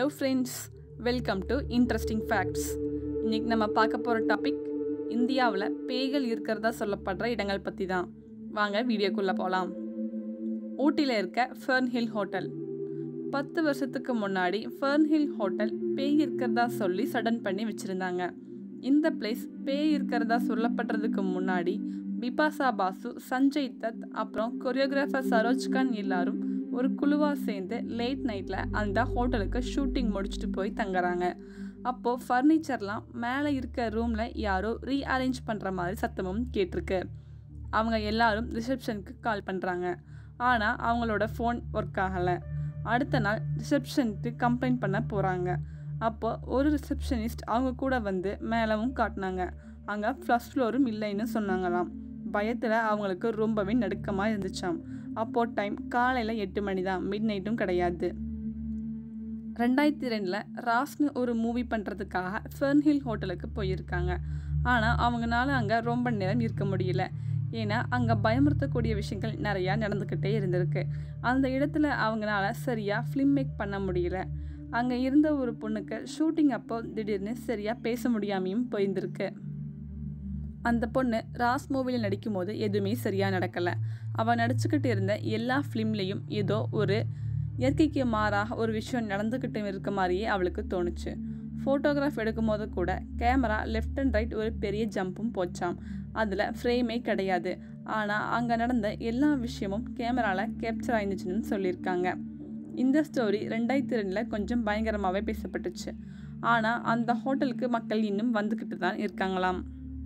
friends welcome to interesting facts இன்னைக்கு நம்ம பார்க்க போகிற டாபிக் இந்தியாவில் பேய்கள் இருக்கிறதா சொல்லப்படுற இடங்கள் பற்றி தான் வாங்க வீடியோக்குள்ளே போகலாம் ஊட்டியில் இருக்க ஃபெர்ன் ஹில் ஹோட்டல் பத்து வருஷத்துக்கு முன்னாடி ஃபெர்ன் ஹில் ஹோட்டல் பேய் இருக்கிறதா சொல்லி சடன் பண்ணி வச்சுருந்தாங்க இந்த பிளேஸ் பேய் இருக்கிறதா சொல்லப்படுறதுக்கு முன்னாடி பிபாசா பாசு சஞ்சய் தத் அப்புறம் கொரியோகிராஃபர் சரோஜ்கான் எல்லாரும் ஒரு குழுவாக சேர்ந்து லேட் நைட்டில் அந்த ஹோட்டலுக்கு ஷூட்டிங் முடிச்சுட்டு போய் தங்குறாங்க அப்போது ஃபர்னிச்சர்லாம் மேலே இருக்க ரூமில் யாரோ ரீஅரேஞ்ச் பண்ணுற மாதிரி சத்தமும் கேட்டிருக்கு அவங்க எல்லாரும் ரிசப்ஷனுக்கு கால் பண்ணுறாங்க ஆனால் அவங்களோட ஃபோன் ஒர்க் ஆகலை அடுத்த நாள் ரிசப்ஷனுக்கு கம்ப்ளைண்ட் பண்ண போகிறாங்க அப்போ ஒரு ரிசப்ஷனிஸ்ட் அவங்க கூட வந்து மேலவும் காட்டினாங்க அங்கே ஃபர்ஸ்ட் ஃப்ளோரும் இல்லைன்னு சொன்னாங்களாம் பயத்தில் அவங்களுக்கு ரொம்பவே நடுக்கமாக இருந்துச்சாம் அப்போ டைம் காலையில் எட்டு மணி தான் மிட் நைட்டும் கிடையாது ரெண்டாயிரத்தி ரெண்டில் ராஸ்னு ஒரு மூவி பண்ணுறதுக்காக ஃபெர்ன்ஹில் ஹோட்டலுக்கு போயிருக்காங்க ஆனால் அவங்களால அங்கே ரொம்ப நேரம் இருக்க முடியல ஏன்னா அங்கே பயமுறுத்தக்கூடிய விஷயங்கள் நிறையா நடந்துக்கிட்டே இருந்திருக்கு அந்த இடத்துல அவங்களால சரியாக ஃபிலிம் மேக் பண்ண முடியல அங்கே இருந்த ஒரு பொண்ணுக்கு ஷூட்டிங் அப்போ திடீர்னு சரியாக பேச முடியாமையும் போயிருந்திருக்கு அந்த பொண்ணு ராஸ் மூவியில் நடிக்கும்போது எதுவுமே சரியாக நடக்கலை அவள் நடிச்சுக்கிட்டு இருந்த எல்லா ஃபிலிம்லேயும் ஏதோ ஒரு இயற்கைக்கு மாறாக ஒரு விஷயம் நடந்துக்கிட்டு இருக்க மாதிரியே அவளுக்கு தோணுச்சு ஃபோட்டோகிராஃப் எடுக்கும்போது கூட கேமரா லெஃப்ட் அண்ட் ரைட் ஒரு பெரிய ஜம்பும் போச்சாம் அதில் ஃப்ரேமே கிடையாது ஆனால் அங்கே நடந்த எல்லா விஷயமும் கேமராவில் கேப்சர் ஆயிருந்துச்சுன்னு சொல்லியிருக்காங்க இந்த ஸ்டோரி ரெண்டாயிரத்தி ரெண்டில் கொஞ்சம் பயங்கரமாகவே பேசப்பட்டுச்சு ஆனால் அந்த ஹோட்டலுக்கு மக்கள் இன்னும் வந்துக்கிட்டு தான் இருக்காங்களாம்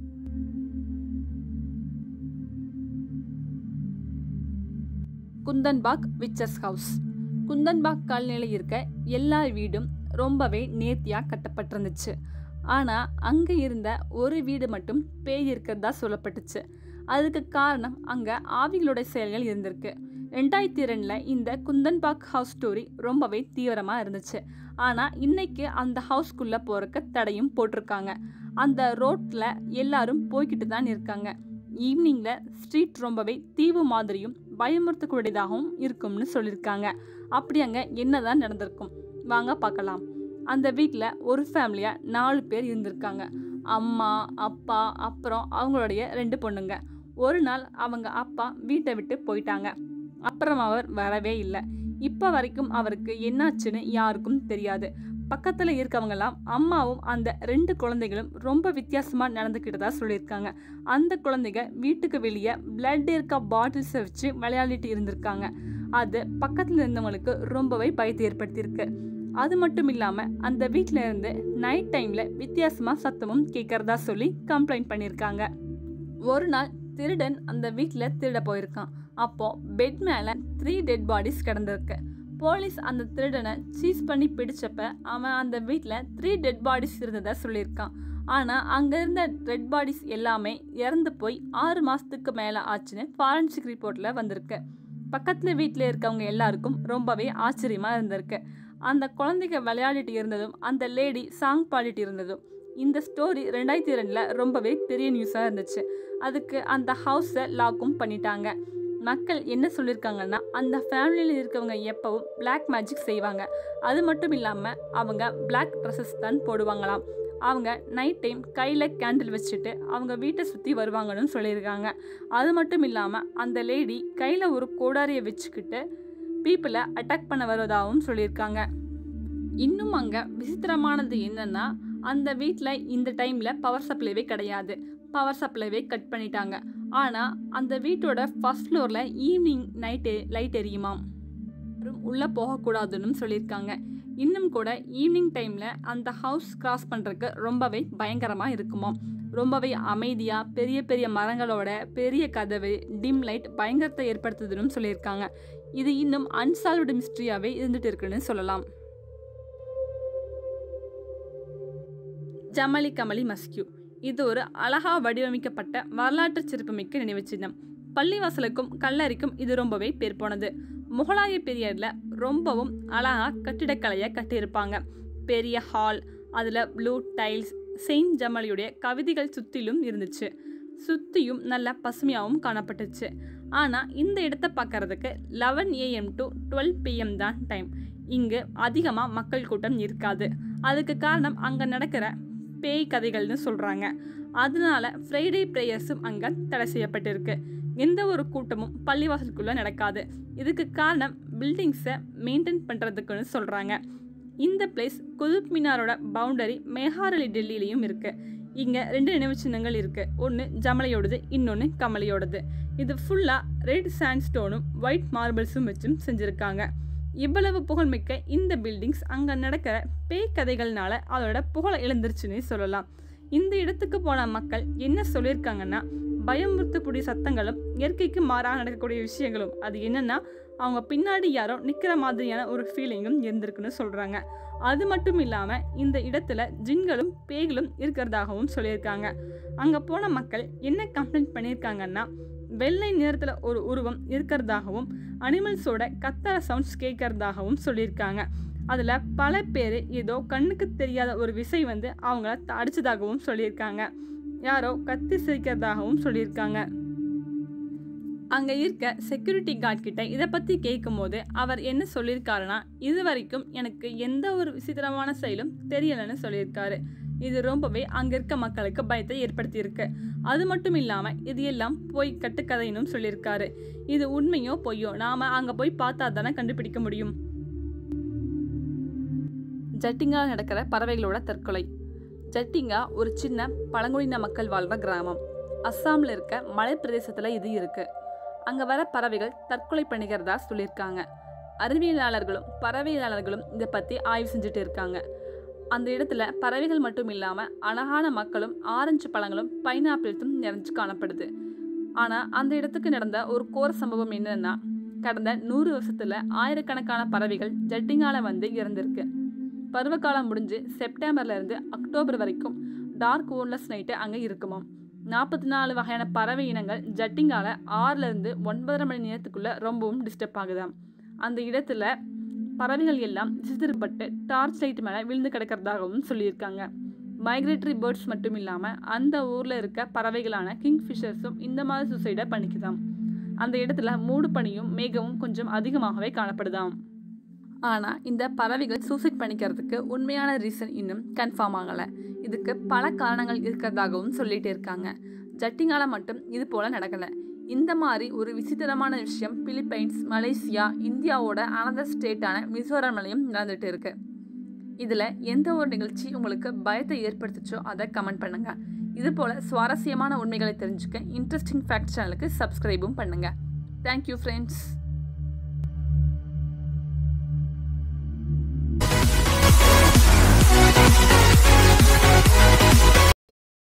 குந்தன்பாக் விச்சஸ் ஹவுஸ் குந்தன்பாக் காலனியில் இருக்க எல்லா வீடும் ரொம்பவே நேர்த்தியாக கட்டப்பட்டிருந்துச்சு ஆனால் அங்கே இருந்த ஒரு வீடு மட்டும் பேய் இருக்கிறதா சொல்லப்பட்டுச்சு அதுக்கு காரணம் அங்கே ஆவிகளோட செயல்கள் இருந்திருக்கு ரெண்டாயிரத்தி ரெண்டில் இந்த குந்தன்பாக் ஹவுஸ் ஸ்டோரி ரொம்பவே தீவிரமாக இருந்துச்சு ஆனால் இன்னைக்கு அந்த ஹவுஸ்க்குள்ளே போகிறக்கு தடையும் போட்டிருக்காங்க அந்த ரோட்டில் எல்லாரும் போய்கிட்டு தான் இருக்காங்க ஈவினிங்கில் ஸ்ட்ரீட் ரொம்பவே தீவு மாதிரியும் பயமுறுத்தக்கூடியதாகவும் இருக்கும்னு சொல்லியிருக்காங்க அப்படி அங்கே என்னதான் நடந்திருக்கும் வாங்க பார்க்கலாம் அந்த வீட்டில் ஒரு ஃபேமிலியாக நாலு பேர் இருந்திருக்காங்க அம்மா அப்பா அப்புறம் அவங்களுடைய ரெண்டு பொண்ணுங்க ஒரு நாள் அவங்க அப்பா வீட்டை விட்டு போயிட்டாங்க அப்புறம் அவர் வரவே இல்லை இப்போ வரைக்கும் அவருக்கு என்னாச்சுன்னு யாருக்கும் தெரியாது பக்கத்தில் இருக்கவங்கலாம் அம்மாவும் அந்த ரெண்டு குழந்தைகளும் ரொம்ப வித்தியாசமாக நடந்துக்கிட்டதா சொல்லியிருக்காங்க அந்த குழந்தைங்க வீட்டுக்கு வெளியே பிளட் இருக்க பாட்டில்ஸை வச்சு விளையாடிட்டு இருந்திருக்காங்க அது பக்கத்தில் இருந்தவங்களுக்கு ரொம்பவே பயத்தை ஏற்படுத்தியிருக்கு அது மட்டும் இல்லாமல் அந்த வீட்டில் இருந்து நைட் டைமில் வித்தியாசமாக சத்தமும் கேட்குறதா சொல்லி கம்ப்ளைண்ட் பண்ணியிருக்காங்க ஒரு நாள் திருடன் அந்த வீட்டில் திருட போயிருக்கான் அப்போ பெட் மேலே த்ரீ டெட் பாடிஸ் கிடந்திருக்கு போலீஸ் அந்த திருடனை சீஸ் பண்ணி பிடிச்சப்ப அவன் அந்த வீட்டில் த்ரீ டெட் பாடிஸ் இருந்ததை சொல்லியிருக்கான் ஆனால் அங்கே இருந்த டெட் பாடிஸ் எல்லாமே இறந்து போய் ஆறு மாதத்துக்கு மேலே ஆச்சுன்னு ஃபாரன்சிக் ரிப்போர்ட்டில் வந்திருக்கு பக்கத்தில் வீட்டில் இருக்கவங்க எல்லாருக்கும் ரொம்பவே ஆச்சரியமாக இருந்திருக்கு அந்த குழந்தைங்க விளையாடிட்டு இருந்ததும் அந்த லேடி சாங் பாடிட்டு இருந்ததும் இந்த ஸ்டோரி ரெண்டாயிரத்தி ரெண்டில் ரொம்பவே பெரிய நியூஸாக இருந்துச்சு அதுக்கு அந்த ஹவுஸை லாக்கும் பண்ணிட்டாங்க மக்கள் என்ன சொல்லியிருக்காங்கன்னா அந்த ஃபேமிலியில் இருக்கவங்க எப்பவும் பிளாக் மேஜிக் செய்வாங்க அது மட்டும் இல்லாமல் அவங்க பிளாக் ட்ரெஸ்ஸஸ் தான் போடுவாங்களாம் அவங்க நைட் டைம் கையில் கேண்டில் வச்சுட்டு அவங்க வீட்டை சுற்றி வருவாங்கன்னு சொல்லியிருக்காங்க அது மட்டும் இல்லாமல் அந்த லேடி கையில் ஒரு கோடாரியை வச்சுக்கிட்டு பீப்புளை அட்டாக் பண்ண வருவதாகவும் சொல்லியிருக்காங்க இன்னும் அங்கே விசித்திரமானது என்னன்னா அந்த வீட்டில் இந்த டைமில் பவர் சப்ளைவே கிடையாது பவர் சப்ளைவே கட் பண்ணிட்டாங்க ஆனால் அந்த வீட்டோட ஃபஸ்ட் ஃப்ளோரில் ஈவினிங் நைட்டு லைட் எரியுமாம் உள்ளே போகக்கூடாதுன்னு சொல்லியிருக்காங்க இன்னும் கூட ஈவினிங் டைமில் அந்த ஹவுஸ் கிராஸ் பண்ணுறதுக்கு ரொம்பவே பயங்கரமாக இருக்குமாம் ரொம்பவே அமைதியாக பெரிய பெரிய மரங்களோட பெரிய கதவு டிம் லைட் பயங்கரத்தை ஏற்படுத்துதுன்னு சொல்லியிருக்காங்க இது இன்னும் அன்சால்வ்டு மிஸ்ட்ரியாகவே இருந்துட்டு இருக்குன்னு சொல்லலாம் ஜமலி கமலி மஸ்கியூ இது ஒரு அழகாக வடிவமைக்கப்பட்ட வரலாற்று சிறப்புமிக்க நினைவு சின்னம் பள்ளிவாசலுக்கும் கல்லறைக்கும் இது ரொம்பவே பேர் போனது முகலாய பீரியடில் ரொம்பவும் அழகாக கட்டிடக்கலையை கட்டியிருப்பாங்க பெரிய ஹால் அதில் ப்ளூ டைல்ஸ் செயின்ட் ஜமலியுடைய கவிதைகள் சுற்றிலும் இருந்துச்சு சுற்றியும் நல்ல பசுமையாகவும் காணப்பட்டுச்சு ஆனால் இந்த இடத்த பார்க்கறதுக்கு eleven AM to twelve PM தான் டைம் இங்கு அதிகமாக மக்கள் கூட்டம் இருக்காது அதுக்கு காரணம் அங்கே நடக்கிற பேய் கதைகள்னு சொல்கிறாங்க அதனால ஃப்ரைடே ப்ரேயர்ஸும் அங்கே தடை செய்யப்பட்டிருக்கு எந்த ஒரு கூட்டமும் பள்ளிவாசலுக்குள்ளே நடக்காது இதுக்கு காரணம் பில்டிங்ஸை மெயின்டைன் பண்ணுறதுக்குன்னு சொல்கிறாங்க இந்த பிளேஸ் குதுப் மினாரோட பவுண்டரி மேஹாரலி டெல்லியிலையும் இருக்குது இங்கே ரெண்டு நினைவு சின்னங்கள் இருக்குது ஒன்று ஜமலையோடது இன்னொன்று கமலையோடது இது ஃபுல்லாக ரெட் சாண்ட்ஸ்டோனும் ஒயிட் மார்பிள்ஸும் வச்சும் செஞ்சுருக்காங்க இவ்வளவு புகழ்மிக்க இந்த பில்டிங்ஸ் அங்கே நடக்கிற பேய் கதைகள்னால அதோட புகழை இழந்துருச்சுன்னே சொல்லலாம் இந்த இடத்துக்கு போன மக்கள் என்ன சொல்லியிருக்காங்கன்னா பயமுறுத்தக்கூடிய சத்தங்களும் இயற்கைக்கு மாறாக நடக்கக்கூடிய விஷயங்களும் அது என்னன்னா அவங்க பின்னாடி யாரோ நிற்கிற மாதிரியான ஒரு ஃபீலிங்கும் இருந்திருக்குன்னு சொல்கிறாங்க அது மட்டும் இல்லாமல் இந்த இடத்துல ஜின்களும் பேய்களும் இருக்கிறதாகவும் சொல்லியிருக்காங்க அங்கே போன மக்கள் என்ன கம்ப்ளைண்ட் பண்ணியிருக்காங்கன்னா வெள்ளை நிறத்தில் ஒரு உருவம் இருக்கிறதாகவும் அனிமல்ஸோட கத்தர சவுண்ட்ஸ் கேட்கறதாகவும் சொல்லியிருக்காங்க அதில் பல பேர் ஏதோ கண்ணுக்கு தெரியாத ஒரு விசை வந்து அவங்கள அடிச்சதாகவும் சொல்லியிருக்காங்க யாரோ கத்தி சிரிக்கிறதாகவும் சொல்லியிருக்காங்க அங்கே இருக்க செக்யூரிட்டி கார்ட் கிட்ட இதை பற்றி கேட்கும்போது அவர் என்ன சொல்லியிருக்காருன்னா இது வரைக்கும் எனக்கு எந்த ஒரு விசித்திரமான செயலும் தெரியலைன்னு சொல்லியிருக்காரு இது ரொம்பவே அங்கே இருக்க மக்களுக்கு பயத்தை ஏற்படுத்தியிருக்கு அது மட்டும் இல்லாமல் இது எல்லாம் போய் கட்டுக்கதைன்னு சொல்லியிருக்காரு இது உண்மையோ பொய்யோ நாம் அங்கே போய் பார்த்தா தானே கண்டுபிடிக்க முடியும் ஜட்டிங்கா நடக்கிற பறவைகளோட தற்கொலை ஜட்டிங்கா ஒரு சின்ன பழங்குடியின மக்கள் வாழ்ற கிராமம் அஸ்ஸாமில் இருக்க மலை பிரதேசத்தில் இது இருக்குது அங்கே வர பறவைகள் தற்கொலை பண்ணிக்கிறதா சொல்லியிருக்காங்க அறிவியலாளர்களும் பறவையாளர்களும் இதை பற்றி ஆய்வு செஞ்சுட்டு இருக்காங்க அந்த இடத்துல பறவைகள் மட்டும் இல்லாமல் அழகான மக்களும் ஆரஞ்சு பழங்களும் பைனாப்பிள்ஸும் நிறைஞ்சு காணப்படுது ஆனால் அந்த இடத்துக்கு நடந்த ஒரு கோர சம்பவம் என்னன்னா கடந்த நூறு வருஷத்தில் ஆயிரக்கணக்கான பறவைகள் ஜட்டிங்கால வந்து இறந்திருக்கு பருவகாலம் முடிஞ்சு செப்டம்பர்ல இருந்து அக்டோபர் வரைக்கும் டார்க் ஓன்லெஸ் நைட்டு அங்கே இருக்குமாம் நாற்பத்தி நாலு வகையான பறவை இனங்கள் ஜட்டிங்கால ஆறுலேருந்து ஒன்பதரை மணி நேரத்துக்குள்ளே ரொம்பவும் டிஸ்டர்ப் ஆகுதாம் அந்த இடத்துல பறவைகள் எல்லாம் சிதறுபட்டு டார்ச் லைட் மேலே விழுந்து கிடக்கிறதாகவும் சொல்லியிருக்காங்க மைக்ரேட்டரி பேர்ட்ஸ் மட்டும் இல்லாமல் அந்த ஊரில் இருக்க பறவைகளான கிங்ஃபிஷர்ஸும் இந்த மாதிரி சூசைடை பண்ணிக்குதாம் அந்த இடத்துல மூடு பனியும் மேகமும் கொஞ்சம் அதிகமாகவே காணப்படுதாம் ஆனால் இந்த பறவைகள் சூசைட் பண்ணிக்கிறதுக்கு உண்மையான ரீசன் இன்னும் கன்ஃபார்ம் ஆகலை இதுக்கு பல காரணங்கள் இருக்கிறதாகவும் சொல்லிட்டு இருக்காங்க ஜட்டிங்கால மட்டும் இது போல் நடக்கலை இந்த மாதிரி ஒரு விசித்திரமான விஷயம் பிலிப்பைன்ஸ் மலேசியா இந்தியாவோட அனதர் ஸ்டேட்டான மிசோரம்லையும் நடந்துட்டு இருக்கு இதில் எந்த ஒரு நிகழ்ச்சி உங்களுக்கு பயத்தை ஏற்படுத்துச்சோ அதை கமெண்ட் பண்ணுங்கள் இது போல் சுவாரஸ்யமான உண்மைகளை தெரிஞ்சுக்க இன்ட்ரெஸ்டிங் ஃபேக்ட் சேனலுக்கு சப்ஸ்கிரைபும் பண்ணுங்கள் தேங்க்யூ ஃப்ரெண்ட்ஸ்